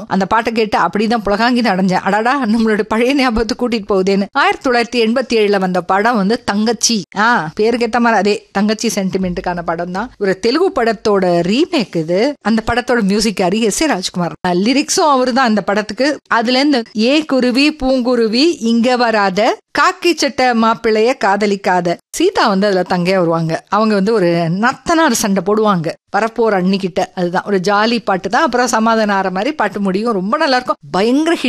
அந்த பாட்டை கேட்டு அப்படிதான் புலகாங்கி அடைஞ்சேன் அடாடா நம்மளோட பழைய ஞாபகத்தை கூட்டிட்டு போகுதேன்னு ஆயிரத்தி தொள்ளாயிரத்தி எண்பத்தி ஏழுல வந்த படம் வந்து தங்கச்சி ஆ பேருக்கு ஏத்த மாதிரி அதே தங்கச்சி சென்டிமெண்ட்டுக்கான படம் தான் ஒரு தெலுங்கு படத்தோட ரீமேக் இது அந்த படத்தோட மியூசிக் யாரு எஸ் ஏ ராஜ்குமார் லிரிக்ஸும் அவரு தான் அந்த படத்துக்கு அதுல இருந்து ஏ குருவி பூங்குருவி இங்க வராத காக்கி சட்டை மாப்பிள்ளைய காதலிக்காத சீதா வந்து அதுல தங்கையா வருவாங்க அவங்க வந்து ஒரு நத்தனார் சண்டை போடுவாங்க வரப்போற அன்னிக்கிட்ட அதுதான் ஒரு ஜாலி பாட்டு தான் அப்புறம் சமாதானம் ஆற மாதிரி பாட்டு முடியும் ரொம்ப நல்லா இருக்கும் பயங்கர hit